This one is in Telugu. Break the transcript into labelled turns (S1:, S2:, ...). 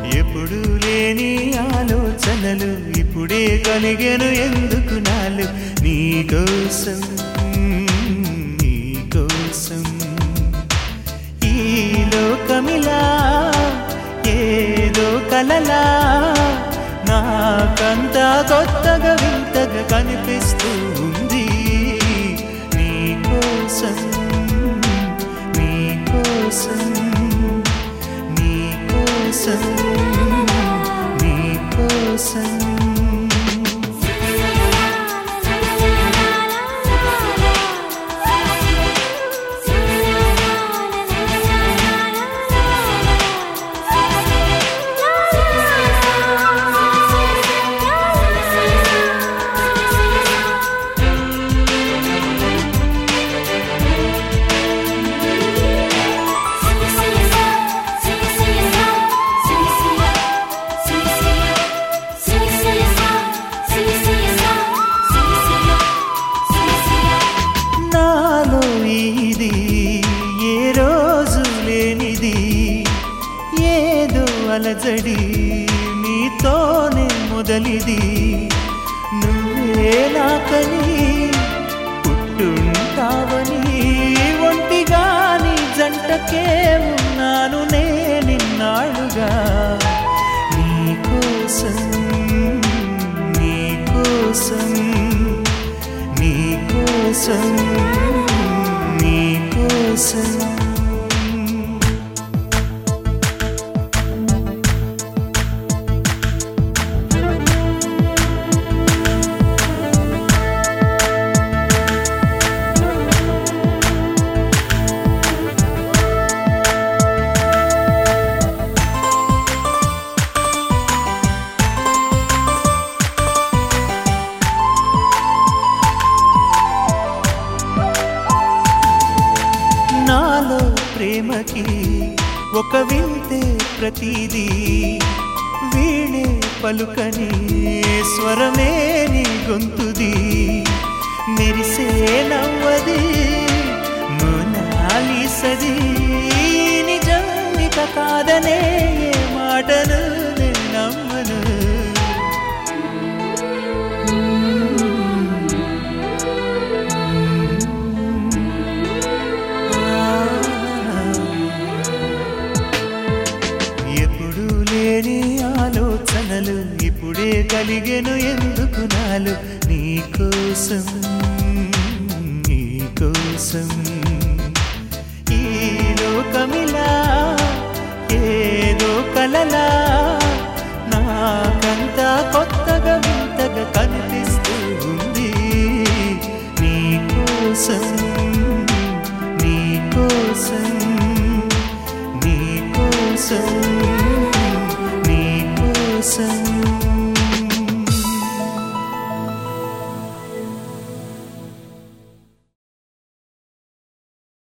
S1: ఎప్పుడు లేని ఆలోచనలు ఇప్పుడే కలిగెను ఎందుకు నాలు నీకోసం నీకోసం ఈ లోకమిలా ఏదో కలలా నాకంతా కొత్తగా వింతగా కనిపిస్తూ ఉంది నీకోసం నీకోసం నీకోసం నీకోసం నాలో ఇది ఏ రోజు లేనిది ఏదో అలజడి నీతోనే మొదలిది నువ్వే నాకని పుట్టుంటావని ఒంటిగాని జంటకే ఉన్నాను నే నిన్నాళ్ళుగా నీకోసం నీకోసం నీకోసం నీకోసం నాలో ప్రేమకి ఒక వింతే ప్రతిదీ వీణే పలుకని స్వరమే నీ గొంతుది మెరిసే నవ్వది మోనాలిసది నిజం ఇక కాదనే ఏ మాటను నేను నమ్మను ఎప్పుడు లేని ఆలోచనలు ఇప్పుడే కలిగెను ఎందుకు నాలు నీకోసం నీకోసం ఈ లోకమిలా ఏదో కలలా